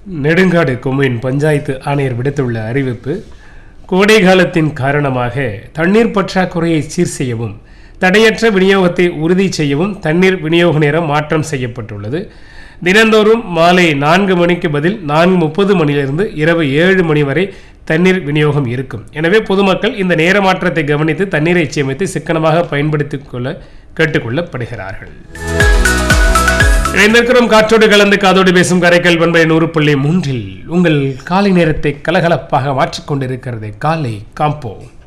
Nedungadu commune panchayat ஆணையர் விடுத்துள்ள அறிவிப்பு கோடை காலத்தின் காரணமாக தண்ணீர் பற்றாக்குறையை சீர் செய்யவும் தடையற்ற விநியோகத்தை உறுதி செய்யவும் தண்ணீர் விநியோக நேரம் மாற்றம் செய்யப்பட்டுள்ளது தினந்தோறும் மாலை நான்கு மணிக்கு பதில் நான்கு முப்பது மணியிலிருந்து இரவு ஏழு மணி வரை தண்ணீர் விநியோகம் இருக்கும் எனவே பொதுமக்கள் இந்த நேர மாற்றத்தை கவனித்து தண்ணீரை சேமித்து சிக்கனமாக பயன்படுத்திக் கொள்ள கேட்டுக்கொள்ளப்படுகிறார்கள் இணைந்திருக்கிறோம் காற்றோடு கலந்து காதோடு பேசும் கரைக்கல் பண்பை நூறு புள்ளி மூன்றில் உங்கள் காலை நேரத்தை கலகலப்பாக மாற்றிக் கொண்டிருக்கிறது காலை காம்போ